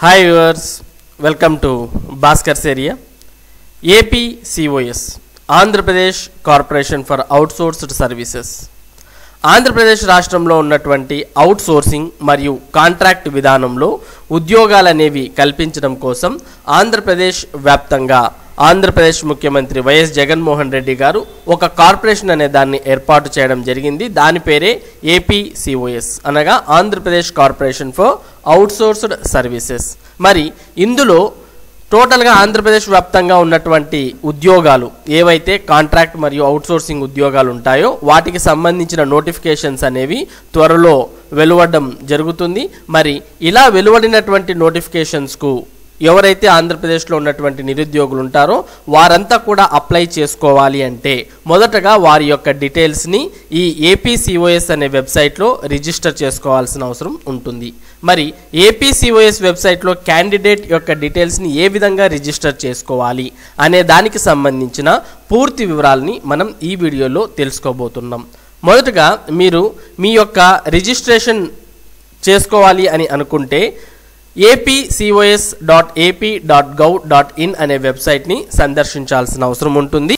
hi viewers welcome to Bhaskar's area AP COS Andhra Pradesh corporation for outsourced services Andhra Pradesh రాష్ట్రంలో ఉన్నటువంటి out sourcing మరియు contract విధానంలో ఉద్యోగాలు అనేవి కల్పించడం కోసం ఆంధ్రప్రదేశ్ వ్యాప్తంగా ఆంధ్రప్రదేశ్ ముఖ్యమంత్రి వైఎస్ జగన్మోహన్ రెడ్డి గారు ఒక కార్పొరేషన్ అనే దాన్ని ఏర్పాటు చేయడం జరిగింది దాని పేరే ఏపీ సిఓఎస్ అనగా Andhra Pradesh corporation for outsourced services మరి ఇందులో టోటల్గా ఆంధ్రప్రదేశ్ వ్యాప్తంగా ఉన్నటువంటి ఉద్యోగాలు ఏవైతే కాంట్రాక్ట్ మరియు అవుట్సోర్సింగ్ ఉద్యోగాలు ఉంటాయో వాటికి సంబంధించిన నోటిఫికేషన్స్ అనేవి త్వరలో వెలువడడం జరుగుతుంది మరి ఇలా వెలువడినటువంటి నోటిఫికేషన్స్కు ఎవరైతే ఆంధ్రప్రదేశ్లో ఉన్నటువంటి నిరుద్యోగులు ఉంటారో వారంతా కూడా అప్లై చేసుకోవాలి అంటే మొదటగా వారి యొక్క డీటెయిల్స్ని ఈ ఏపీసీఓఎస్ అనే వెబ్సైట్లో రిజిస్టర్ చేసుకోవాల్సిన అవసరం ఉంటుంది మరి ఏపీసీఓఎస్ వెబ్సైట్లో క్యాండిడేట్ యొక్క డీటెయిల్స్ని ఏ విధంగా రిజిస్టర్ చేసుకోవాలి అనే దానికి సంబంధించిన పూర్తి వివరాలని మనం ఈ వీడియోలో తెలుసుకోబోతున్నాం మొదటగా మీరు మీ యొక్క రిజిస్ట్రేషన్ చేసుకోవాలి అని అనుకుంటే APCOS dot AP dot gov dot in అనే వెబ్సైట్ని సందర్శించాల్సిన అవసరం ఉంటుంది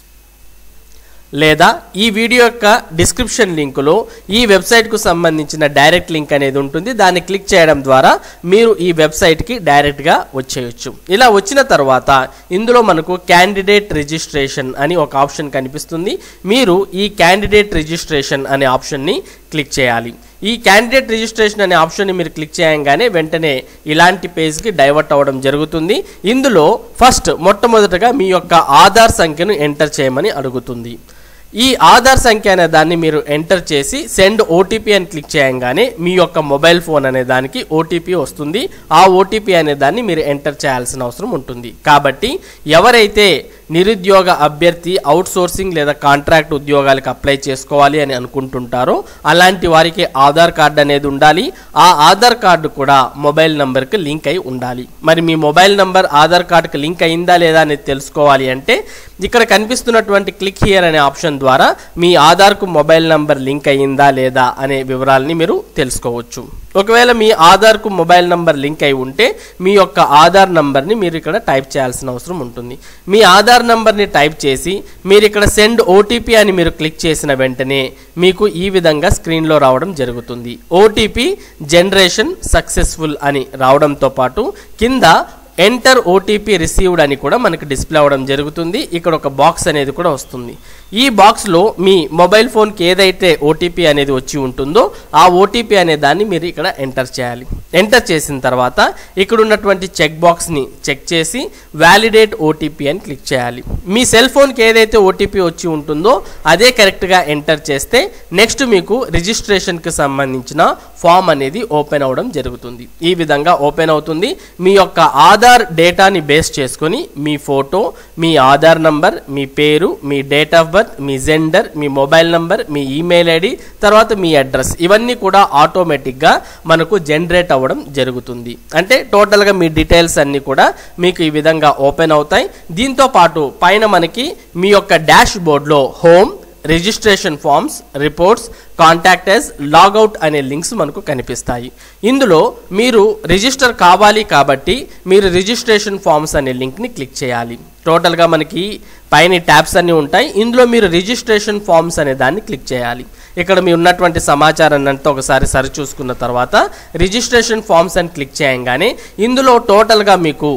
లేదా ఈ వీడియో యొక్క డిస్క్రిప్షన్ లింకులో ఈ వెబ్సైట్కు సంబంధించిన డైరెక్ట్ లింక్ అనేది ఉంటుంది దాన్ని క్లిక్ చేయడం ద్వారా మీరు ఈ వెబ్సైట్కి డైరెక్ట్గా వచ్చేయచ్చు ఇలా వచ్చిన తర్వాత ఇందులో మనకు క్యాండిడేట్ రిజిస్ట్రేషన్ అని ఒక ఆప్షన్ కనిపిస్తుంది మీరు ఈ క్యాండిడేట్ రిజిస్ట్రేషన్ అనే ఆప్షన్ని క్లిక్ చేయాలి ఈ క్యాండిడేట్ రిజిస్ట్రేషన్ అనే ఆప్షన్ని మీరు క్లిక్ చేయగానే వెంటనే ఇలాంటి పేజ్కి డైవర్ట్ అవ్వడం జరుగుతుంది ఇందులో ఫస్ట్ మొట్టమొదటగా మీ యొక్క ఆధార్ సంఖ్యను ఎంటర్ చేయమని అడుగుతుంది ఈ ఆధార్ సంఖ్య అనే దాన్ని మీరు ఎంటర్ చేసి సెండ్ ఓటీపీ అని క్లిక్ చేయగానే మీ యొక్క మొబైల్ ఫోన్ అనే దానికి ఓటీపీ వస్తుంది ఆ ఓటీపీ అనే దాన్ని మీరు ఎంటర్ చేయాల్సిన అవసరం ఉంటుంది కాబట్టి ఎవరైతే నిరుద్యోగ అభ్యర్థి అవుట్ సోర్సింగ్ లేదా కాంట్రాక్ట్ ఉద్యోగాలకు అప్లై చేసుకోవాలి అని అనుకుంటుంటారో అలాంటి వారికి ఆధార్ కార్డు అనేది ఉండాలి ఆ ఆధార్ కార్డు కూడా మొబైల్ నంబర్కి లింక్ అయి ఉండాలి మరి మీ మొబైల్ నంబర్ ఆధార్ కార్డుకి లింక్ అయిందా లేదా అనేది తెలుసుకోవాలి అంటే ఇక్కడ కనిపిస్తున్నటువంటి క్లిక్ హియర్ అనే ఆప్షన్ ద్వారా మీ ఆధార్కు మొబైల్ నంబర్ లింక్ అయ్యిందా లేదా అనే వివరాలని మీరు తెలుసుకోవచ్చు ఒకవేళ మీ ఆధార్కు మొబైల్ నంబర్ లింక్ అయి ఉంటే మీ యొక్క ఆధార్ నంబర్ని మీరు ఇక్కడ టైప్ చేయాల్సిన అవసరం ఉంటుంది మీ ఆధార్ నంబర్ని టైప్ చేసి మీరు ఇక్కడ సెండ్ ఓటీపీ అని మీరు క్లిక్ చేసిన వెంటనే మీకు ఈ విధంగా స్క్రీన్లో రావడం జరుగుతుంది ఓటీపీ జనరేషన్ సక్సెస్ఫుల్ అని రావడంతో పాటు కింద ఎంటర్ ఓటీపీ రిసీవ్డ్ అని కూడా మనకి డిస్ప్లే అవ్వడం జరుగుతుంది ఇక్కడ ఒక బాక్స్ అనేది కూడా వస్తుంది ఈ బాక్స్లో మీ మొబైల్ ఫోన్కి ఏదైతే ఓటీపీ అనేది వచ్చి ఉంటుందో ఆ ఓటీపీ అనే దాన్ని మీరు ఇక్కడ ఎంటర్ చేయాలి ఎంటర్ చేసిన తర్వాత ఇక్కడ ఉన్నటువంటి చెక్ బాక్స్ని చెక్ చేసి వ్యాలిడేట్ ఓటీపీ అని క్లిక్ చేయాలి మీ సెల్ ఫోన్కి ఏదైతే ఓటీపీ వచ్చి ఉంటుందో అదే కరెక్ట్గా ఎంటర్ చేస్తే నెక్స్ట్ మీకు రిజిస్ట్రేషన్కి సంబంధించిన ఫామ్ అనేది ఓపెన్ అవ్వడం జరుగుతుంది ఈ విధంగా ఓపెన్ అవుతుంది మీ యొక్క ఆధార్ డేటాని బేస్ చేసుకొని మీ ఫోటో మీ ఆధార్ నంబర్ మీ పేరు మీ డేట్ ఆఫ్ బర్త్ మీ జెండర్ మీ మొబైల్ నంబర్ మీ ఈమెయిల్ ఐడి తర్వాత మీ అడ్రస్ ఇవన్నీ కూడా ఆటోమేటిక్గా మనకు జనరేట్ అవ్వడం జరుగుతుంది అంటే టోటల్గా మీ డీటెయిల్స్ అన్నీ కూడా మీకు ఈ విధంగా ఓపెన్ అవుతాయి దీంతో పాటు పైన మనకి మీ యొక్క డాష్ బోర్డ్లో home registration forms reports contact as logout అనే లింక్స్ మనకు కనిపిస్తాయి ఇందులో మీరు రిజిస్టర్ కావాలి కాబట్టి మీరు రిజిస్ట్రేషన్ ఫామ్స్ అనే లింక్ని క్లిక్ చేయాలి టోటల్గా మనకి పైన ట్యాబ్స్ అన్నీ ఉంటాయి ఇందులో మీరు రిజిస్ట్రేషన్ ఫామ్స్ అనే దాన్ని క్లిక్ చేయాలి ఇక్కడ మీ ఉన్నటువంటి సమాచారాన్ని అంతా ఒకసారి సరి చూసుకున్న తర్వాత రిజిస్ట్రేషన్ ఫామ్స్ అని క్లిక్ చేయగానే ఇందులో టోటల్గా మీకు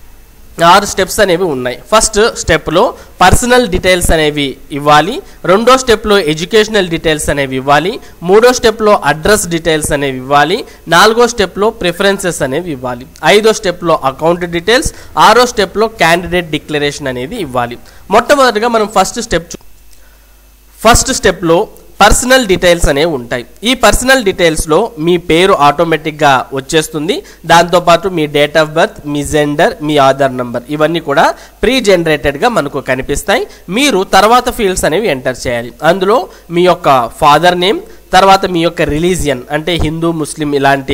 ఆరు స్టెప్స్ అనేవి ఉన్నాయి ఫస్ట్ స్టెప్లో పర్సనల్ డీటెయిల్స్ అనేవి ఇవ్వాలి రెండో స్టెప్లో ఎడ్యుకేషనల్ డీటెయిల్స్ అనేవి ఇవ్వాలి మూడో స్టెప్లో అడ్రస్ డీటెయిల్స్ అనేవి ఇవ్వాలి నాలుగో స్టెప్లో ప్రిఫరెన్సెస్ అనేవి ఇవ్వాలి ఐదో స్టెప్లో అకౌంట్ డీటెయిల్స్ ఆరో స్టెప్లో క్యాండిడేట్ డిక్లరేషన్ అనేది ఇవ్వాలి మొట్టమొదటిగా మనం ఫస్ట్ స్టెప్ ఫస్ట్ స్టెప్లో పర్సనల్ డీటెయిల్స్ అనేవి ఉంటాయి ఈ పర్సనల్ డీటెయిల్స్లో మీ పేరు ఆటోమేటిక్గా వచ్చేస్తుంది దాంతోపాటు మీ డేట్ ఆఫ్ బర్త్ మీ జెండర్ మీ ఆధార్ నంబర్ ఇవన్నీ కూడా ప్రీ జనరేటెడ్గా మనకు కనిపిస్తాయి మీరు తర్వాత ఫీల్డ్స్ అనేవి ఎంటర్ చేయాలి అందులో మీ యొక్క ఫాదర్ నేమ్ తర్వాత మీ యొక్క రిలీజియన్ అంటే హిందూ ముస్లిం ఇలాంటి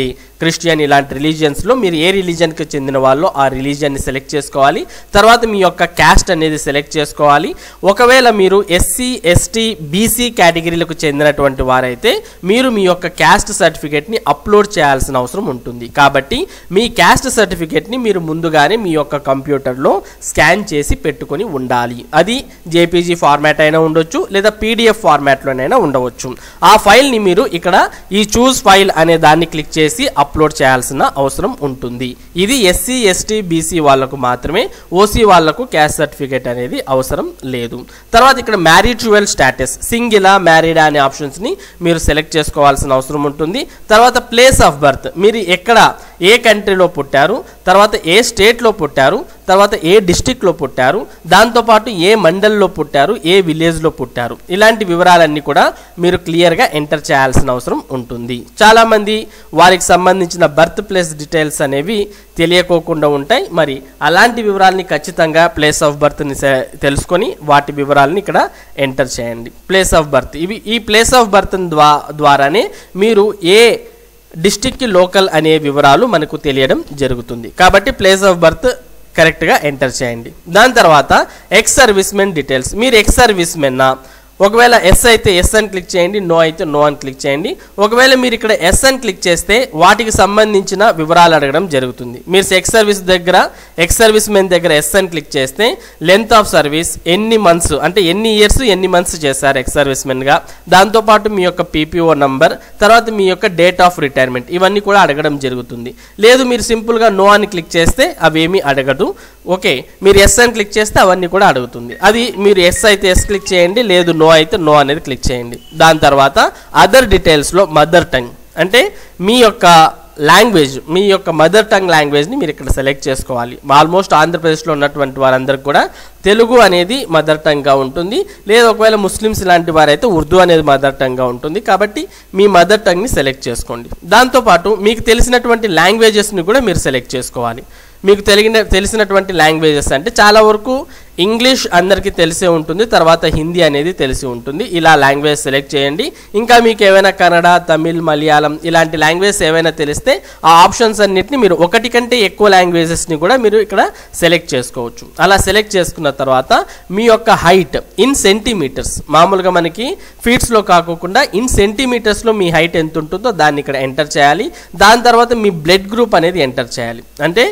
క్రిస్టియన్ ఇలాంటి రిలీజియన్స్లో మీరు ఏ రిలీజియన్కి చెందిన వాళ్ళు ఆ రిలీజియన్ని సెలెక్ట్ చేసుకోవాలి తర్వాత మీ యొక్క క్యాస్ట్ అనేది సెలెక్ట్ చేసుకోవాలి ఒకవేళ మీరు ఎస్సీ ఎస్టీ బీసీ కేటగిరీలకు చెందినటువంటి వారైతే మీరు మీ యొక్క క్యాస్ట్ సర్టిఫికేట్ని అప్లోడ్ చేయాల్సిన అవసరం ఉంటుంది కాబట్టి మీ క్యాస్ట్ సర్టిఫికేట్ని మీరు ముందుగానే మీ యొక్క కంప్యూటర్లో స్కాన్ చేసి పెట్టుకొని ఉండాలి అది జేపీజీ ఫార్మాట్ అయినా ఉండొచ్చు లేదా పీడిఎఫ్ ఫార్మాట్లోనైనా ఉండవచ్చు ఆ ఫైల్ని మీరు ఇక్కడ ఈ చూస్ ఫైల్ అనే దాన్ని క్లిక్ చేసి అప్లోడ్ చేయాల్సిన అవసరం ఉంటుంది ఇది ఎస్సీ ఎస్టీ బీసీ వాళ్ళకు మాత్రమే ఓసీ వాళ్ళకు క్యాస్ట్ సర్టిఫికేట్ అనేది అవసరం లేదు తర్వాత ఇక్కడ మ్యారిచువల్ స్టాటస్ సింగిలా మ్యారీడా అనే ఆప్షన్స్ని మీరు సెలెక్ట్ చేసుకోవాల్సిన అవసరం ఉంటుంది తర్వాత ప్లేస్ ఆఫ్ బర్త్ మీరు ఎక్కడ ఏ కంట్రీలో పుట్టారు తర్వాత ఏ స్టేట్లో పుట్టారు తర్వాత ఏ డిస్టిక్లో పుట్టారు దాంతోపాటు ఏ మండల్లో పుట్టారు ఏ విలేజ్లో పుట్టారు ఇలాంటి వివరాలన్నీ కూడా మీరు క్లియర్గా ఎంటర్ చేయాల్సిన అవసరం ఉంటుంది చాలామంది వారికి సంబంధించిన బర్త్ ప్లేస్ డీటెయిల్స్ అనేవి తెలియకోకుండా ఉంటాయి మరి అలాంటి వివరాలని ఖచ్చితంగా ప్లేస్ ఆఫ్ బర్త్ని తెలుసుకొని వాటి వివరాలని ఇక్కడ ఎంటర్ చేయండి ప్లేస్ ఆఫ్ బర్త్ ఇవి ఈ ప్లేస్ ఆఫ్ బర్త్ ద్వా ద్వారానే మీరు ఏ డిస్టిక్కి లోకల్ అనే వివరాలు మనకు తెలియడం జరుగుతుంది కాబట్టి ప్లేస్ ఆఫ్ బర్త్ కరెక్ట్గా ఎంటర్ చేయండి దాని తర్వాత ఎక్స్ సర్వీస్ మెన్ డీటెయిల్స్ మీరు ఎక్స్ సర్వీస్ మెన్నా ఒకవేళ ఎస్ అయితే ఎస్ అని క్లిక్ చేయండి నో అయితే నో అని క్లిక్ చేయండి ఒకవేళ మీరు ఇక్కడ ఎస్ అని క్లిక్ చేస్తే వాటికి సంబంధించిన వివరాలు అడగడం జరుగుతుంది మీరు ఎక్స్ సర్వీస్ దగ్గర ఎక్స్ సర్వీస్ మెన్ దగ్గర ఎస్ అని క్లిక్ చేస్తే లెంత్ ఆఫ్ సర్వీస్ ఎన్ని మంత్స్ అంటే ఎన్ని ఇయర్స్ ఎన్ని మంత్స్ చేశారు ఎక్స్ సర్వీస్ మెన్గా దాంతోపాటు మీ యొక్క పీపీఓ నంబర్ తర్వాత మీ యొక్క డేట్ ఆఫ్ రిటైర్మెంట్ ఇవన్నీ కూడా అడగడం జరుగుతుంది లేదు మీరు సింపుల్గా నో అని క్లిక్ చేస్తే అవేమీ అడగదు ఓకే మీరు ఎస్ అని క్లిక్ చేస్తే అవన్నీ కూడా అడుగుతుంది అది మీరు ఎస్ అయితే ఎస్ క్లిక్ చేయండి లేదు నో అయితే నో అనేది క్లిక్ చేయండి దాని తర్వాత అదర్ డీటెయిల్స్లో మదర్ టంగ్ అంటే మీ యొక్క లాంగ్వేజ్ మీ యొక్క మదర్ టంగ్ లాంగ్వేజ్ని మీరు ఇక్కడ సెలెక్ట్ చేసుకోవాలి ఆల్మోస్ట్ ఆంధ్రప్రదేశ్లో ఉన్నటువంటి వారందరికీ కూడా తెలుగు అనేది మదర్ టంగ్గా ఉంటుంది లేదా ఒకవేళ ముస్లిమ్స్ లాంటి వారైతే ఉర్దూ అనేది మదర్ టంగ్గా ఉంటుంది కాబట్టి మీ మదర్ టంగ్ని సెలెక్ట్ చేసుకోండి దాంతోపాటు మీకు తెలిసినటువంటి లాంగ్వేజెస్ని కూడా మీరు సెలెక్ట్ చేసుకోవాలి మీకు తెలిగిన తెలిసినటువంటి లాంగ్వేజెస్ అంటే చాలా వరకు ఇంగ్లీష్ అందరికీ తెలిసే ఉంటుంది తర్వాత హిందీ అనేది తెలిసి ఉంటుంది ఇలా లాంగ్వేజ్ సెలెక్ట్ చేయండి ఇంకా మీకు ఏమైనా కన్నడ తమిళ్ మలయాళం ఇలాంటి లాంగ్వేజ్ ఏవైనా తెలిస్తే ఆ ఆప్షన్స్ అన్నిటిని మీరు ఒకటి కంటే ఎక్కువ లాంగ్వేజెస్ని కూడా మీరు ఇక్కడ సెలెక్ట్ చేసుకోవచ్చు అలా సెలెక్ట్ చేసుకున్న తర్వాత మీ యొక్క హైట్ ఇన్ సెంటీమీటర్స్ మామూలుగా మనకి ఫీట్స్లో కాకుండా ఇన్ సెంటీమీటర్స్లో మీ హైట్ ఎంత ఉంటుందో దాన్ని ఇక్కడ ఎంటర్ చేయాలి దాని తర్వాత మీ బ్లడ్ గ్రూప్ అనేది ఎంటర్ చేయాలి అంటే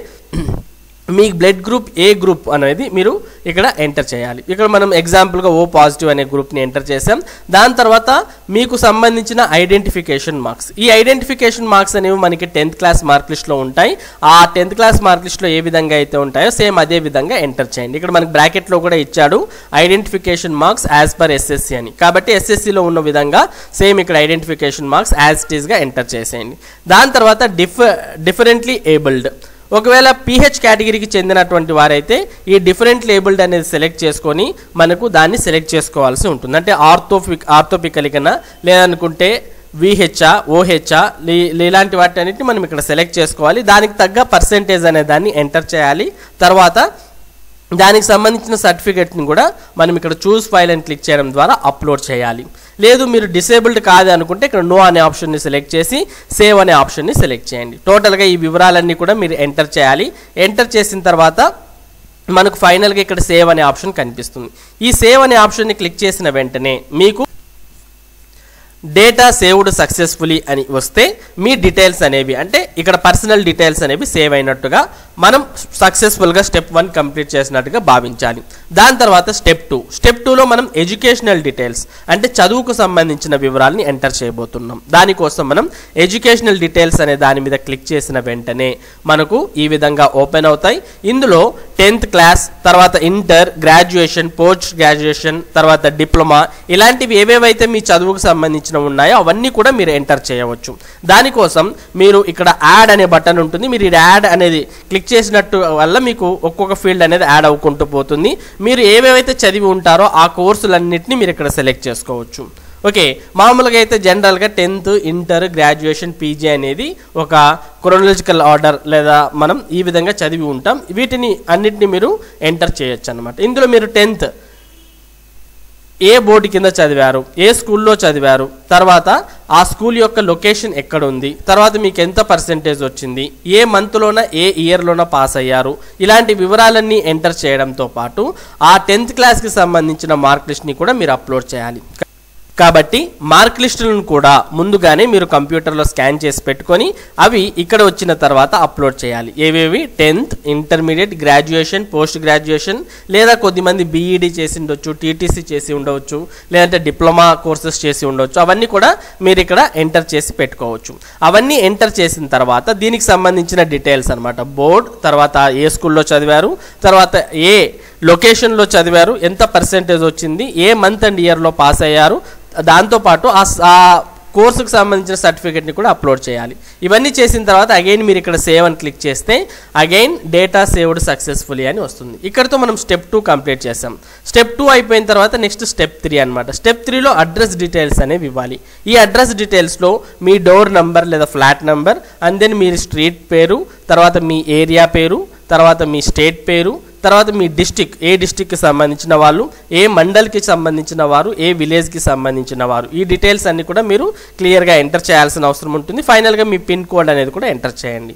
మీ బ్లడ్ గ్రూప్ ఏ గ్రూప్ అనేది మీరు ఇక్కడ ఎంటర్ చేయాలి ఇక్కడ మనం ఎగ్జాంపుల్గా ఓ పాజిటివ్ అనే గ్రూప్ని ఎంటర్ చేసాం దాని తర్వాత మీకు సంబంధించిన ఐడెంటిఫికేషన్ మార్క్స్ ఈ ఐడెంటిఫికేషన్ మార్క్స్ అనేవి మనకి టెన్త్ క్లాస్ మార్క్ లిస్ట్లో ఉంటాయి ఆ టెన్త్ క్లాస్ మార్క్ లిస్ట్లో ఏ విధంగా అయితే ఉంటాయో సేమ్ అదే విధంగా ఎంటర్ చేయండి ఇక్కడ మనకి బ్రాకెట్లో కూడా ఇచ్చాడు identification marks as per SSC అని కాబట్టి ఎస్ఎస్సిలో ఉన్న విధంగా సేమ్ ఇక్కడ ఐడెంటిఫికేషన్ మార్క్స్ యాజ్ ఇట్ ఈస్గా ఎంటర్ చేసేయండి దాని తర్వాత డిఫ డిఫరెంట్లీ ఏబుల్డ్ ఒకవేళ పిహెచ్ కేటగిరీకి చెందినటువంటి వారైతే ఈ డిఫరెంట్ లేబుల్డ్ అనేది సెలెక్ట్ చేసుకొని మనకు దాన్ని సెలెక్ట్ చేసుకోవాల్సి ఉంటుంది అంటే ఆర్థోపిక్ ఆర్థోపికలికనా లేదనుకుంటే విహెచ్ఆ ఓహెచ్ఆ ఇలాంటి వాటి అన్నిటిని మనం ఇక్కడ సెలెక్ట్ చేసుకోవాలి దానికి తగ్గ పర్సెంటేజ్ అనే దాన్ని ఎంటర్ చేయాలి తర్వాత దానికి సంబంధించిన సర్టిఫికేట్ని కూడా మనం ఇక్కడ చూస్ ఫైల్ అని క్లిక్ చేయడం ద్వారా అప్లోడ్ చేయాలి లేదు మీరు డిసేబుల్డ్ కాదు అనుకుంటే ఇక్కడ నో అనే ఆప్షన్ని సెలెక్ట్ చేసి సేవ్ అనే ఆప్షన్ని సెలెక్ట్ చేయండి టోటల్గా ఈ వివరాలన్నీ కూడా మీరు ఎంటర్ చేయాలి ఎంటర్ చేసిన తర్వాత మనకు ఫైనల్గా ఇక్కడ సేవ్ అనే ఆప్షన్ కనిపిస్తుంది ఈ సేవ్ అనే ఆప్షన్ని క్లిక్ చేసిన వెంటనే మీకు డేటా సేవ్డ్ సక్సెస్ఫుల్లీ అని వస్తే మీ డీటెయిల్స్ అనేవి అంటే ఇక్కడ పర్సనల్ డీటెయిల్స్ అనేవి సేవ్ అయినట్టుగా మనం సక్సెస్ఫుల్గా స్టెప్ వన్ కంప్లీట్ చేసినట్టుగా భావించాలి దాని తర్వాత స్టెప్ టూ స్టెప్ టూలో మనం ఎడ్యుకేషనల్ డీటెయిల్స్ అంటే చదువుకు సంబంధించిన వివరాలని ఎంటర్ చేయబోతున్నాం దానికోసం మనం ఎడ్యుకేషనల్ డీటెయిల్స్ అనే దాని మీద క్లిక్ చేసిన వెంటనే మనకు ఈ విధంగా ఓపెన్ అవుతాయి ఇందులో టెన్త్ క్లాస్ తర్వాత ఇంటర్ గ్రాడ్యుయేషన్ పోస్ట్ గ్రాడ్యుయేషన్ తర్వాత డిప్లొమా ఇలాంటివి ఏవేవైతే మీ చదువుకు సంబంధించిన ఉన్నాయో అవన్నీ కూడా మీరు ఎంటర్ చేయవచ్చు దానికోసం మీరు ఇక్కడ యాడ్ అనే బటన్ ఉంటుంది మీరు ఈ యాడ్ అనేది క్లిక్ చేసినట్టు వల్ల మీకు ఒక్కొక్క ఫీల్డ్ అనేది యాడ్ అవ్వుకుంటూ పోతుంది మీరు ఏవేవైతే చదివి ఉంటారో ఆ కోర్సులన్నింటినీ మీరు ఇక్కడ సెలెక్ట్ చేసుకోవచ్చు ఓకే మామూలుగా అయితే జనరల్గా టెన్త్ ఇంటర్ గ్రాడ్యుయేషన్ పీజీ అనేది ఒక క్రొనలాజికల్ ఆర్డర్ లేదా మనం ఈ విధంగా చదివి ఉంటాం వీటిని అన్నిటిని మీరు ఎంటర్ చేయొచ్చు అనమాట ఇందులో మీరు టెన్త్ ఏ బోర్డు కింద చదివారు ఏ స్కూల్లో చదివారు తర్వాత ఆ స్కూల్ యొక్క లొకేషన్ ఎక్కడ ఉంది తర్వాత మీకు ఎంత పర్సెంటేజ్ వచ్చింది ఏ మంత్లోన ఏ ఇయర్లోన పాస్ అయ్యారు ఇలాంటి వివరాలన్నీ ఎంటర్ చేయడంతో పాటు ఆ టెన్త్ క్లాస్కి సంబంధించిన మార్క్ లిస్ట్ని కూడా మీరు అప్లోడ్ చేయాలి కాబట్టి మార్క్ లిస్టులను కూడా ముందుగానే మీరు కంప్యూటర్లో స్కాన్ చేసి పెట్టుకొని అవి ఇక్కడ వచ్చిన తర్వాత అప్లోడ్ చేయాలి ఏవేవి tenth intermediate graduation post graduation లేదా కొద్దిమంది బీఈడి చేసి ఉండొచ్చు టీటీసీ చేసి ఉండవచ్చు లేదంటే డిప్లొమా కోర్సెస్ చేసి ఉండవచ్చు అవన్నీ కూడా మీరు ఇక్కడ ఎంటర్ చేసి పెట్టుకోవచ్చు అవన్నీ ఎంటర్ చేసిన తర్వాత దీనికి సంబంధించిన డీటెయిల్స్ అనమాట బోర్డ్ తర్వాత ఏ స్కూల్లో చదివారు తర్వాత ఏ లొకేషన్లో చదివారు ఎంత పర్సెంటేజ్ వచ్చింది ఏ మంత్ అండ్ ఇయర్లో పాస్ అయ్యారు దాంతోపాటు ఆ స- ఆ కోర్సుకు సంబంధించిన సర్టిఫికేట్ని కూడా అప్లోడ్ చేయాలి ఇవన్నీ చేసిన తర్వాత అగైన్ మీరు ఇక్కడ సేవ్ అని క్లిక్ చేస్తే అగైన్ డేటా సేవ్డ్ సక్సెస్ఫుల్లీ అని వస్తుంది ఇక్కడతో మనం స్టెప్ టూ కంప్లీట్ చేసాం స్టెప్ టూ అయిపోయిన తర్వాత నెక్స్ట్ స్టెప్ త్రీ అనమాట స్టెప్ త్రీలో అడ్రస్ డీటెయిల్స్ అనేవి ఇవ్వాలి ఈ అడ్రస్ డీటెయిల్స్లో మీ డోర్ నంబర్ లేదా ఫ్లాట్ నంబర్ అండ్ దెన్ మీ స్ట్రీట్ పేరు తర్వాత మీ ఏరియా పేరు తర్వాత మీ స్టేట్ పేరు తర్వాత మీ డిస్టిక్ ఏ డిస్టిక్కి సంబంధించిన వాళ్ళు ఏ మండల్కి సంబంధించిన వారు ఏ విలేజ్కి సంబంధించిన వారు ఈ డీటెయిల్స్ అన్ని కూడా మీరు క్లియర్గా ఎంటర్ చేయాల్సిన అవసరం ఉంటుంది ఫైనల్గా మీ పిన్ కోడ్ అనేది కూడా ఎంటర్ చేయండి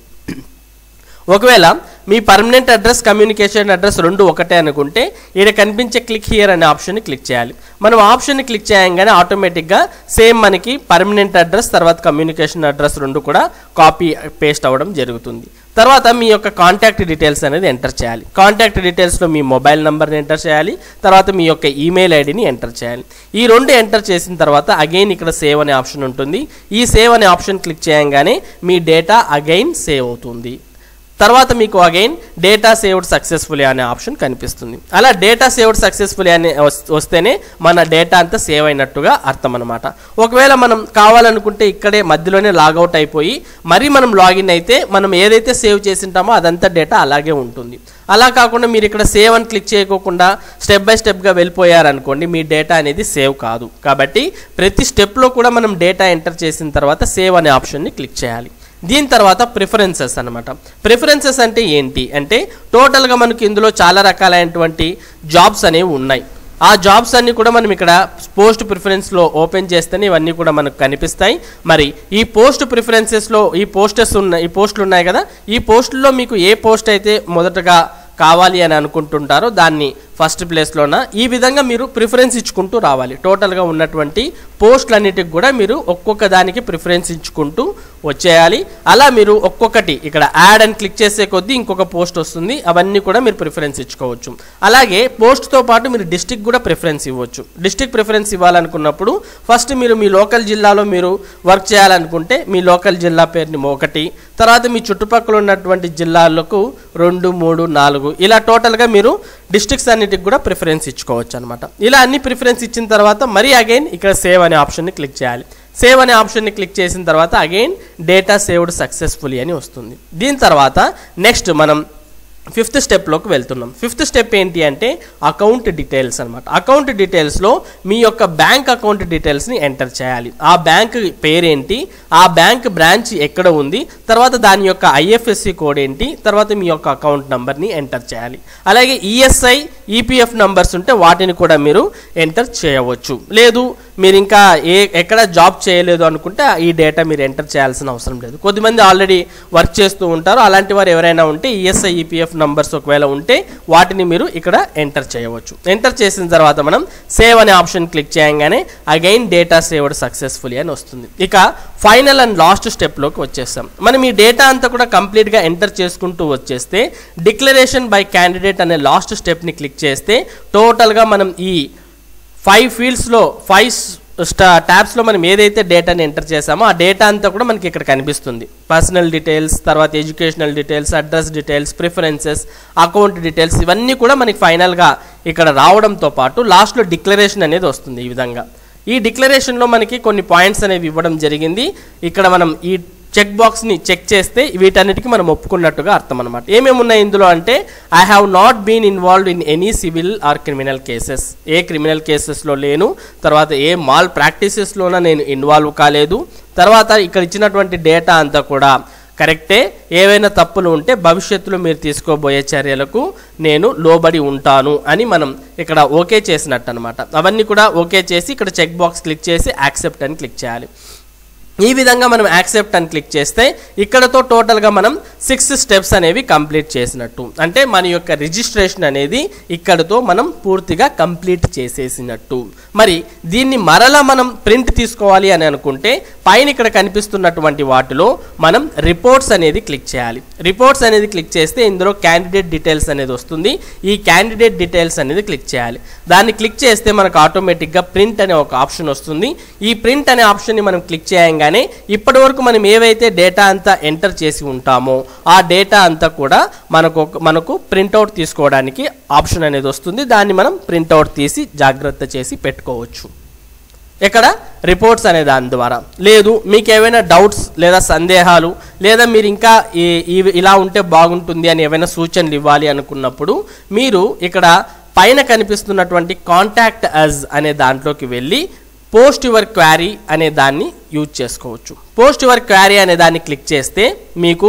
ఒకవేళ మీ పర్మనెంట్ అడ్రస్ కమ్యూనికేషన్ అడ్రస్ రెండు ఒకటే అనుకుంటే ఇక్కడ కనిపించే క్లిక్ హియర్ అనే ఆప్షన్ని క్లిక్ చేయాలి మనం ఆప్షన్ని క్లిక్ చేయగానే ఆటోమేటిక్గా సేమ్ మనకి పర్మనెంట్ అడ్రస్ తర్వాత కమ్యూనికేషన్ అడ్రస్ రెండు కూడా కాపీ పేస్ట్ అవ్వడం జరుగుతుంది తర్వాత మీ యొక్క కాంటాక్ట్ డీటెయిల్స్ అనేది ఎంటర్ చేయాలి కాంటాక్ట్ డీటెయిల్స్లో మీ మొబైల్ నెంబర్ని ఎంటర్ చేయాలి తర్వాత మీ యొక్క ఈమెయిల్ ఐడిని ఎంటర్ చేయాలి ఈ రెండు ఎంటర్ చేసిన తర్వాత అగైన్ ఇక్కడ సేవ్ అనే ఆప్షన్ ఉంటుంది ఈ సేవ్ అనే ఆప్షన్ క్లిక్ చేయగానే మీ డేటా అగైన్ సేవ్ అవుతుంది తర్వాత మీకు అగైన్ డేటా సేవ్డ్ సక్సెస్ఫుల్లీ అనే ఆప్షన్ కనిపిస్తుంది అలా డేటా సేవ్డ్ సక్సెస్ఫుల్లీ అనే వస్- వస్తేనే మన డేటా అంతా సేవ్ అయినట్టుగా అర్థం అనమాట ఒకవేళ మనం కావాలనుకుంటే ఇక్కడే మధ్యలోనే లాగౌట్ అయిపోయి మరీ మనం లాగిన్ అయితే మనం ఏదైతే సేవ్ చేసింటామో అదంతా డేటా అలాగే ఉంటుంది అలా కాకుండా మీరు ఇక్కడ సేవ్ అని క్లిక్ చేయకోకుండా స్టెప్ బై స్టెప్గా వెళ్ళిపోయారనుకోండి మీ డేటా అనేది సేవ్ కాదు కాబట్టి ప్రతి స్టెప్లో కూడా మనం డేటా ఎంటర్ చేసిన తర్వాత సేవ్ అనే ఆప్షన్ని క్లిక్ చేయాలి దీని తర్వాత ప్రిఫరెన్సెస్ అనమాట ప్రిఫరెన్సెస్ అంటే ఏంటి అంటే టోటల్గా మనకి ఇందులో చాలా రకాలైనటువంటి జాబ్స్ అనేవి ఉన్నాయి ఆ జాబ్స్ అన్ని కూడా మనం ఇక్కడ పోస్ట్ ప్రిఫరెన్స్లో ఓపెన్ చేస్తేనే ఇవన్నీ కూడా మనకు కనిపిస్తాయి మరి ఈ పోస్ట్ ప్రిఫరెన్సెస్లో ఈ పోస్టర్స్ ఉన్నాయి ఈ పోస్టులు ఉన్నాయి కదా ఈ పోస్టుల్లో మీకు ఏ పోస్ట్ అయితే మొదటగా కావాలి అని అనుకుంటుంటారో దాన్ని ఫస్ట్ ప్లేస్లోన ఈ విధంగా మీరు ప్రిఫరెన్స్ ఇచ్చుకుంటూ రావాలి టోటల్గా ఉన్నటువంటి పోస్టులన్నిటికి కూడా మీరు ఒక్కొక్క దానికి ప్రిఫరెన్స్ ఇచ్చుకుంటూ వచ్చేయాలి అలా మీరు ఒక్కొక్కటి ఇక్కడ యాడ్ అని క్లిక్ చేసే కొద్దీ ఇంకొక పోస్ట్ వస్తుంది అవన్నీ కూడా మీరు ప్రిఫరెన్స్ ఇచ్చుకోవచ్చు అలాగే పోస్ట్తో పాటు మీరు డిస్టిక్ కూడా ప్రిఫరెన్స్ ఇవ్వచ్చు డిస్టిక్ ప్రిఫరెన్స్ ఇవ్వాలనుకున్నప్పుడు ఫస్ట్ మీరు మీ లోకల్ జిల్లాలో మీరు వర్క్ చేయాలనుకుంటే మీ లోకల్ జిల్లా పేరుని ఒకటి తర్వాత మీ చుట్టుపక్కల ఉన్నటువంటి జిల్లాలకు రెండు మూడు నాలుగు ఇలా టోటల్గా మీరు డిస్ట్రిక్ట్స్ అన్నిటికి కూడా ప్రిఫరెన్స్ ఇచ్చుకోవచ్చు అనమాట ఇలా అన్ని ప్రిఫరెన్స్ ఇచ్చిన తర్వాత మరీ అగైన్ ఇక్కడ సేవ్ అనే ఆప్షన్ని క్లిక్ చేయాలి సేవ్ అనే ఆప్షన్ని క్లిక్ చేసిన తర్వాత అగైన్ డేటా సేవ్డ్ సక్సెస్ఫుల్లీ అని వస్తుంది దీని తర్వాత నెక్స్ట్ మనం ఫిఫ్త్ స్టెప్లోకి వెళ్తున్నాం ఫిఫ్త్ స్టెప్ ఏంటి అంటే అకౌంట్ డీటెయిల్స్ అనమాట అకౌంట్ డీటెయిల్స్లో మీ యొక్క బ్యాంక్ అకౌంట్ డీటెయిల్స్ని ఎంటర్ చేయాలి ఆ బ్యాంక్ పేరేంటి ఆ బ్యాంక్ బ్రాంచ్ ఎక్కడ ఉంది తర్వాత దాని యొక్క ఐఎఫ్ఎస్సి కోడ్ ఏంటి తర్వాత మీ యొక్క అకౌంట్ నంబర్ని ఎంటర్ చేయాలి అలాగే ఈఎస్ఐ ఈపీఎఫ్ నంబర్స్ ఉంటే వాటిని కూడా మీరు ఎంటర్ చేయవచ్చు లేదు మీరు ఇంకా ఏ ఎక్కడ జాబ్ చేయలేదు అనుకుంటే ఈ డేటా మీరు ఎంటర్ చేయాల్సిన అవసరం లేదు కొద్దిమంది ఆల్రెడీ వర్క్ చేస్తూ ఉంటారు అలాంటి వారు ఎవరైనా ఉంటే ఈఎస్ఐ ఈపీఎఫ్ నంబర్స్ ఒకవేళ ఉంటే వాటిని మీరు ఇక్కడ ఎంటర్ చేయవచ్చు ఎంటర్ చేసిన తర్వాత మనం సేవ్ అనే ఆప్షన్ క్లిక్ చేయగానే అగైన్ డేటా సేవ్డ్ సక్సెస్ఫుల్లీ అని వస్తుంది ఇక ఫైనల్ అండ్ లాస్ట్ స్టెప్లోకి వచ్చేస్తాం మనం ఈ డేటా అంతా కూడా కంప్లీట్గా ఎంటర్ చేసుకుంటూ వచ్చేస్తే డిక్లరేషన్ బై క్యాండిడేట్ అనే లాస్ట్ స్టెప్ని క్లిక్ చేస్తే టోటల్గా మనం ఈ ఫైవ్ ఫీల్డ్స్లో ఫైవ్ స్టా ట్యాబ్స్లో మనం ఏదైతే డేటాని ఎంటర్ చేసామో ఆ డేటా అంతా కూడా మనకి ఇక్కడ కనిపిస్తుంది పర్సనల్ డీటెయిల్స్ తర్వాత educational details address details preferences account details ఇవన్నీ కూడా మనకి ఫైనల్గా ఇక్కడ రావడంతో పాటు లాస్ట్లో డిక్లరేషన్ అనేది వస్తుంది ఈ విధంగా ఈ డిక్లరేషన్లో మనకి కొన్ని పాయింట్స్ అనేవి ఇవ్వడం జరిగింది ఇక్కడ మనం ఈ చెక్ బాక్స్ని చెక్ చేస్తే వీటన్నిటికీ మనం ఒప్పుకున్నట్టుగా అర్థం అనమాట ఏమేమి ఉన్నాయి ఇందులో అంటే I have not been involved in any civil or criminal cases ఏ క్రిమినల్ కేసెస్లో లేను తర్వాత ఏ మాల్ ప్రాక్టీసెస్లోన నేను ఇన్వాల్వ్ కాలేదు తర్వాత ఇక్కడ ఇచ్చినటువంటి డేటా అంతా కూడా కరెక్టే ఏవైనా తప్పులు ఉంటే భవిష్యత్తులో మీరు తీసుకోబోయే చర్యలకు నేను లోబడి ఉంటాను అని మనం ఇక్కడ ఓకే చేసినట్టు అనమాట అవన్నీ కూడా ఓకే చేసి ఇక్కడ చెక్ బాక్స్ క్లిక్ చేసి యాక్సెప్ట్ అని క్లిక్ చేయాలి ఈ విధంగా మనం యాక్సెప్ట్ అని క్లిక్ చేస్తే ఇక్కడతో టోటల్గా మనం సిక్స్ స్టెప్స్ అనేవి కంప్లీట్ చేసినట్టు అంటే మన యొక్క రిజిస్ట్రేషన్ అనేది ఇక్కడతో మనం పూర్తిగా కంప్లీట్ చేసేసినట్టు మరి దీన్ని మరలా మనం ప్రింట్ తీసుకోవాలి అని అనుకుంటే పైన ఇక్కడ కనిపిస్తున్నటువంటి వాటిలో మనం రిపోర్ట్స్ అనేది క్లిక్ చేయాలి రిపోర్ట్స్ అనేది క్లిక్ చేస్తే ఇందులో క్యాండిడేట్ డీటెయిల్స్ అనేది వస్తుంది ఈ క్యాండిడేట్ డీటెయిల్స్ అనేది క్లిక్ చేయాలి దాన్ని క్లిక్ చేస్తే మనకు ఆటోమేటిక్గా ప్రింట్ అనే ఒక ఆప్షన్ వస్తుంది ఈ ప్రింట్ అనే ఆప్షన్ని మనం క్లిక్ చేయంగానే ఇప్పటి వరకు మనం ఏవైతే డేటా అంతా ఎంటర్ చేసి ఉంటామో ఆ డేటా అంతా కూడా మనకు ఒక- మనకు ప్రింట్అవుట్ తీసుకోవడానికి ఆప్షన్ అనేది వస్తుంది దాన్ని మనం ప్రింట్అవుట్ తీసి జాగ్రత్త చేసి పెట్టుకోవచ్చు ఇక్కడ రిపోర్ట్స్ అనే దాని ద్వారా లేదు మీకు ఏవైనా డౌట్స్ లేదా సందేహాలు లేదా మీరు ఇంకా ఈ- ఈ- ఇలా ఉంటే బాగుంటుంది అని ఏవైనా సూచనలు ఇవ్వాలి అనుకున్నప్పుడు మీరు ఇక్కడ పైన కనిపిస్తున్నటువంటి కాంటాక్ట్ అజ్ అనే దాంట్లోకి వెళ్ళి పోస్ట్ యువర్ క్వారీ అనే దాన్ని యూజ్ చేసుకోవచ్చు పోస్ట్ యువర్ క్వారీ అనే దాన్ని క్లిక్ చేస్తే మీకు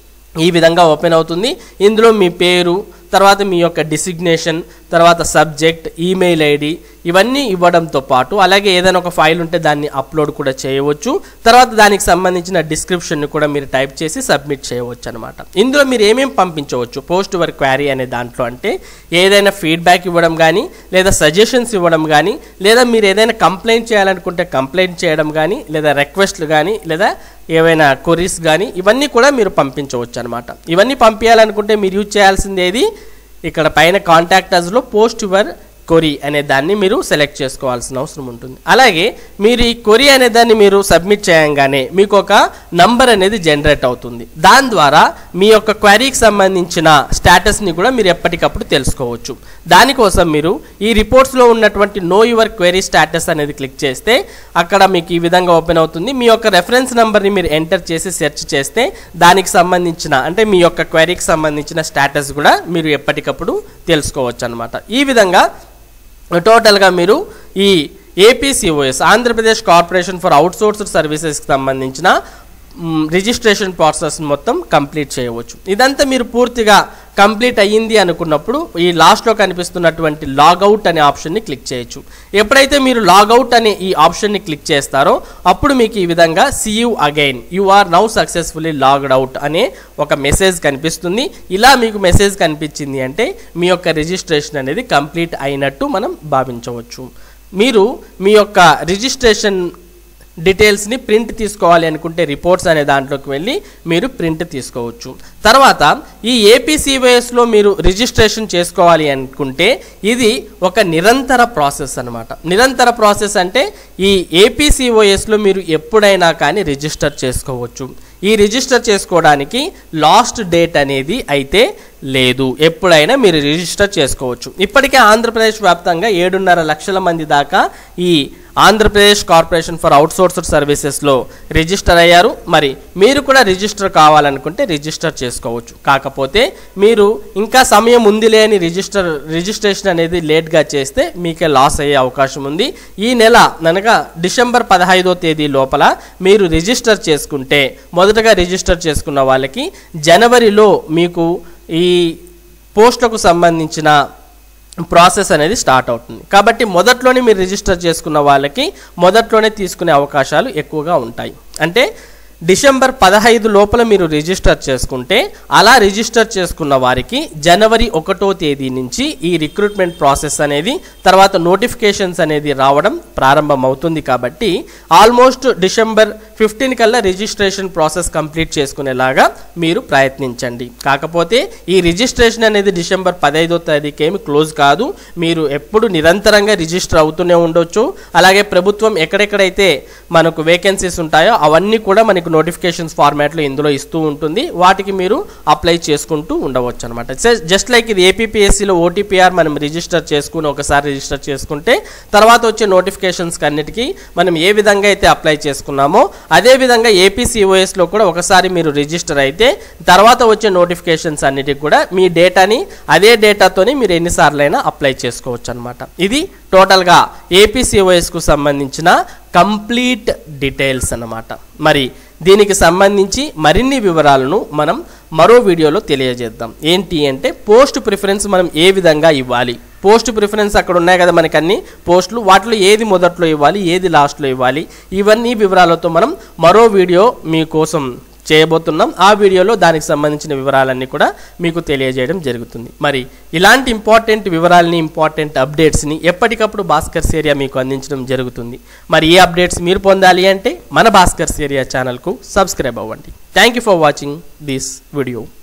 ఈ విధంగా ఓపెన్ అవుతుంది ఇందులో మీ పేరు తర్వాత మీ యొక్క డిసిగ్నేషన్ తర్వాత సబ్జెక్ట్ ఈమెయిల్ ఐడి ఇవన్నీ ఇవ్వడంతో పాటు అలాగే ఏదైనా ఒక ఫైల్ ఉంటే దాన్ని అప్లోడ్ కూడా చేయవచ్చు తర్వాత దానికి సంబంధించిన డిస్క్రిప్షన్ని కూడా మీరు టైప్ చేసి సబ్మిట్ చేయవచ్చు అనమాట ఇందులో మీరు ఏమేమి పంపించవచ్చు పోస్ట్ యువర్ క్వారీ అనే దాంట్లో అంటే ఏదైనా ఫీడ్బ్యాక్ ఇవ్వడం కానీ లేదా సజెషన్స్ ఇవ్వడం కానీ లేదా మీరు ఏదైనా కంప్లైంట్ చేయాలనుకుంటే కంప్లైంట్ చేయడం కానీ లేదా రిక్వెస్ట్లు కానీ లేదా ఏవైనా కొరీస్ కానీ ఇవన్నీ కూడా మీరు పంపించవచ్చు అనమాట ఇవన్నీ పంపించాలనుకుంటే మీరు యూజ్ చేయాల్సింది ఏది ఇక్కడ పైన కాంటాక్ట్ అజ్లో పోస్ట్ యువర్ కొరీ అనే దాన్ని మీరు సెలెక్ట్ చేసుకోవాల్సిన అవసరం ఉంటుంది అలాగే మీరు ఈ కొరీ అనే దాన్ని మీరు సబ్మిట్ చేయంగానే మీకు ఒక నంబర్ అనేది జనరేట్ అవుతుంది దాని ద్వారా మీ యొక్క క్వరీకి సంబంధించిన స్టేటస్ని కూడా మీరు ఎప్పటికప్పుడు తెలుసుకోవచ్చు దానికోసం మీరు ఈ రిపోర్ట్స్లో ఉన్నటువంటి నో యువర్ క్వెరీ స్టేటస్ అనేది క్లిక్ చేస్తే అక్కడ మీకు ఈ విధంగా ఓపెన్ అవుతుంది మీ యొక్క రెఫరెన్స్ నెంబర్ని మీరు ఎంటర్ చేసి సెర్చ్ చేస్తే దానికి సంబంధించిన అంటే మీ యొక్క క్వెరీకి సంబంధించిన స్టేటస్ కూడా మీరు ఎప్పటికప్పుడు తెలుసుకోవచ్చు అనమాట ఈ విధంగా టోటల్గా మీరు ఈ APCOS Andhra Pradesh corporation for outsourced సర్వీసెస్కి సంబంధించిన మ్, రిజిస్ట్రేషన్ ప్రాసెస్ మొత్తం కంప్లీట్ చేయవచ్చు ఇదంతా మీరు పూర్తిగా కంప్లీట్ అయ్యింది అనుకున్నప్పుడు ఈ లాస్ట్లో కనిపిస్తున్నటువంటి లాగౌట్ అనే ఆప్షన్ని క్లిక్ చేయొచ్చు ఎప్పుడైతే మీరు లాగౌట్ అనే ఈ ఆప్షన్ని క్లిక్ చేస్తారో అప్పుడు మీకు ఈ విధంగా see you again you are now successfully logged out అనే ఒక మెసేజ్ కనిపిస్తుంది ఇలా మీకు మెసేజ్ కనిపించింది అంటే మీ యొక్క రిజిస్ట్రేషన్ అనేది కంప్లీట్ అయినట్టు మనం భావించవచ్చు మీరు మీ యొక్క రిజిస్ట్రేషన్ డీటెయిల్స్ని ప్రింట్ తీసుకోవాలి అనుకుంటే రిపోర్ట్స్ అనే దాంట్లోకి వెళ్ళి మీరు ప్రింట్ తీసుకోవచ్చు తర్వాత ఈ ఏపీసీవైఎస్లో మీరు రిజిస్ట్రేషన్ చేసుకోవాలి అనుకుంటే ఇది ఒక నిరంతర ప్రాసెస్ అన్నమాట నిరంతర ప్రాసెస్ అంటే ఈ ఏపీసీఓఎస్లో మీరు ఎప్పుడైనా కానీ రిజిస్టర్ చేసుకోవచ్చు ఈ రిజిస్టర్ చేసుకోవడానికి లాస్ట్ డేట్ అనేది అయితే లేదు ఎప్పుడైనా మీరు రిజిస్టర్ చేసుకోవచ్చు ఇప్పటికే ఆంధ్రప్రదేశ్ వ్యాప్తంగా ఏడున్నర లక్షల మంది దాకా ఈ ఆంధ్రప్రదేశ్ కార్పొరేషన్ ఫర్ అవుట్సోర్స్డ్ సర్వీసెస్లో రిజిస్టర్ అయ్యారు మరి మీరు కూడా రిజిస్టర్ కావాలనుకుంటే రిజిస్టర్ చేసుకోవచ్చు కాకపోతే మీరు ఇంకా సమయం ఉంది లేని రిజిస్టర్ రిజిస్ట్రేషన్ అనేది లేట్గా చేస్తే మీకే లాస్ అయ్యే అవకాశం ఉంది ఈ నెల అనగా డిసెంబర్ పదహైదో తేదీ లోపల మీరు రిజిస్టర్ చేసుకుంటే మొదటగా రిజిస్టర్ చేసుకున్న వాళ్ళకి జనవరిలో మీకు ఈ పోస్టులకు సంబంధించిన ప్రాసెస్ అనేది స్టార్ట్ అవుతుంది కాబట్టి మొదట్లోనే మీరు రిజిస్టర్ చేసుకున్న వాళ్ళకి మొదట్లోనే తీసుకునే అవకాశాలు ఎక్కువగా ఉంటాయి అంటే డిసెంబర్ పదహైదు లోపల మీరు రిజిస్టర్ చేసుకుంటే అలా రిజిస్టర్ చేసుకున్న వారికి జనవరి ఒకటో తేదీ నుంచి ఈ రిక్రూట్మెంట్ ప్రాసెస్ అనేది తర్వాత నోటిఫికేషన్స్ అనేది రావడం ప్రారంభం అవుతుంది కాబట్టి ఆల్మోస్ట్ డిసెంబర్ ఫిఫ్టీన్ కల్లా రిజిస్ట్రేషన్ ప్రాసెస్ కంప్లీట్ చేసుకునేలాగా మీరు ప్రయత్నించండి కాకపోతే ఈ రిజిస్ట్రేషన్ అనేది డిసెంబర్ పదహైదో తేదీకి ఏమి క్లోజ్ కాదు మీరు ఎప్పుడు నిరంతరంగా రిజిస్టర్ అవుతూనే ఉండొచ్చు అలాగే ప్రభుత్వం ఎక్కడెక్కడైతే మనకు వేకెన్సీస్ ఉంటాయో అవన్నీ కూడా మనకు నోటిఫికేషన్స్ ఫార్మాట్లో ఇందులో ఇస్తూ ఉంటుంది వాటికి మీరు అప్లై చేసుకుంటూ ఉండవచ్చు అనమాట జస్ట్ లైక్ ఇది ఏపీపీఎస్సీలో ఓటీపీఆర్ మనం రిజిస్టర్ చేసుకుని ఒకసారి రిజిస్టర్ చేసుకుంటే తర్వాత వచ్చే నోటిఫికేషన్స్కి అన్నిటికీ మనం ఏ విధంగా అయితే అప్లై చేసుకున్నామో అదే విధంగా ఏపీసీఓఎస్లో కూడా ఒకసారి మీరు రిజిస్టర్ అయితే తర్వాత వచ్చే నోటిఫికేషన్స్ అన్నిటికి కూడా మీ డేటాని అదే డేటాతోని మీరు ఎన్నిసార్లైనా అప్లై చేసుకోవచ్చు అనమాట ఇది టోటల్గా ఏపీసీఓఎస్కు సంబంధించిన కంప్లీట్ డీటెయిల్స్ అన్నమాట మరి దీనికి సంబంధించి మరిన్ని వివరాలను మనం మరో వీడియోలో తెలియజేద్దాం ఏంటి అంటే పోస్ట్ ప్రిఫరెన్స్ మనం ఏ విధంగా ఇవ్వాలి పోస్ట్ ప్రిఫరెన్స్ అక్కడ ఉన్నాయి కదా మనకి అన్ని పోస్టులు వాటిలో ఏది మొదట్లో ఇవ్వాలి ఏది లాస్ట్లో ఇవ్వాలి ఇవన్నీ వివరాలతో మనం మరో వీడియో మీకోసం చేయబోతున్నాం ఆ వీడియోలో దానికి సంబంధించిన వివరాలన్నీ కూడా మీకు తెలియజేయడం జరుగుతుంది మరి ఇలాంటి ఇంపార్టెంట్ వివరాలని ఇంపార్టెంట్ అప్డేట్స్ని ఎప్పటికప్పుడు భాస్కర్స్ ఏరియా మీకు అందించడం జరుగుతుంది మరి ఈ అప్డేట్స్ మీరు పొందాలి అంటే మన భాస్కర్స్ ఏరియా ఛానల్కు సబ్స్క్రైబ్ అవ్వండి thank you for watching this video